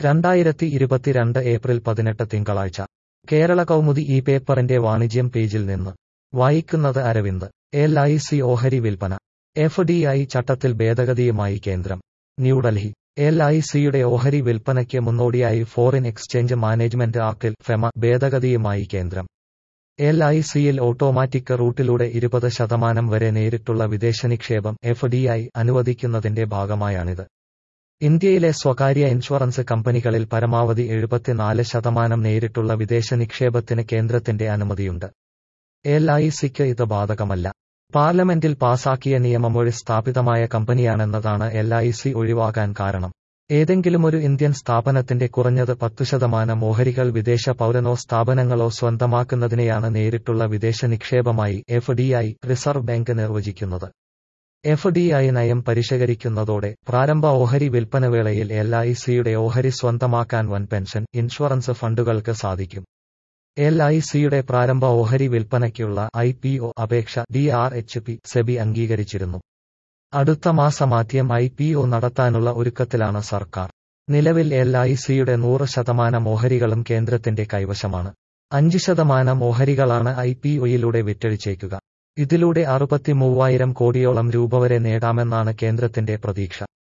രണ്ടായിരത്തി ഇരുപത്തിരണ്ട് ഏപ്രിൽ പതിനെട്ട് തിങ്കളാഴ്ച കേരള കൗമുദി ഈ പേപ്പറിന്റെ വാണിജ്യം പേജിൽ നിന്ന് വായിക്കുന്നത് അരവിന്ദ് എൽ ഐ സി ഓഹരി വിൽപ്പന എഫ് ഡി ഐ ചട്ടത്തിൽ ഭേദഗതിയുമായി കേന്ദ്രം ന്യൂഡൽഹി എൽ ഐ സിയുടെ ഓഹരി വിൽപ്പനയ്ക്ക് മുന്നോടിയായി ഫോറിൻ എക്സ്ചേഞ്ച് മാനേജ്മെന്റ് ആക്ടിൽ ഫെമ ഭേദഗതിയുമായി കേന്ദ്രം എൽ ഐ സിയിൽ ഓട്ടോമാറ്റിക് റൂട്ടിലൂടെ ഇരുപത് ശതമാനം വരെ നേരിട്ടുള്ള വിദേശ നിക്ഷേപം എഫ് ഡി ഐ അനുവദിക്കുന്നതിന്റെ ഭാഗമായാണിത് ഇന്ത്യയിലെ സ്വകാര്യ ഇൻഷുറൻസ് കമ്പനികളിൽ പരമാവധി എഴുപത്തിനാല് ശതമാനം നേരിട്ടുള്ള വിദേശ നിക്ഷേപത്തിന് കേന്ദ്രത്തിന്റെ അനുമതിയുണ്ട് എൽ ഐ സിക്ക് ഇത് ബാധകമല്ല പാർലമെന്റിൽ പാസാക്കിയ നിയമം വഴി സ്ഥാപിതമായ കമ്പനിയാണെന്നതാണ് എൽ ഐ സി ഒഴിവാക്കാൻ കാരണം ഏതെങ്കിലും ഒരു ഇന്ത്യൻ സ്ഥാപനത്തിന്റെ കുറഞ്ഞത് പത്തു ശതമാനം ഓഹരികൾ വിദേശ പൗരനോ സ്ഥാപനങ്ങളോ സ്വന്തമാക്കുന്നതിനെയാണ് നേരിട്ടുള്ള വിദേശ നിക്ഷേപമായി F D I reserve bank നിർവചിക്കുന്നത് എഫ് ഡി ഐ നയം പരിഷ്കരിക്കുന്നതോടെ പ്രാരംഭ ഓഹരി വിൽപ്പനവേളയിൽ എൽ ഐ സിയുടെ ഓഹരി സ്വന്തമാക്കാൻ വൻ പെൻഷൻ ഇൻഷുറൻസ് ഫണ്ടുകൾക്ക് സാധിക്കും എൽ ഐ സിയുടെ പ്രാരംഭ ഓഹരി വിൽപ്പനയ്ക്കുള്ള ഐ പി ഒ അപേക്ഷ D R H P SEBI അംഗീകരിച്ചിരുന്നു അടുത്ത മാസമാദ്യം ഐ പി ഒ നടത്താനുള്ള ഒരുക്കത്തിലാണ് സർക്കാർ നിലവിൽ എൽ ഐ സിയുടെ നൂറ് ശതമാനം ഓഹരികളും കേന്ദ്രത്തിന്റെ കൈവശമാണ് അഞ്ച് ശതമാനം ഓഹരികളാണ് ഐ പി ഒയിലൂടെ വിറ്റഴിച്ചേക്കുക ഇതിലൂടെ അറുപത്തിമൂവായിരം കോടിയോളം രൂപ വരെ നേടാമെന്നാണ് കേന്ദ്രത്തിന്റെ പ്രതീക്ഷ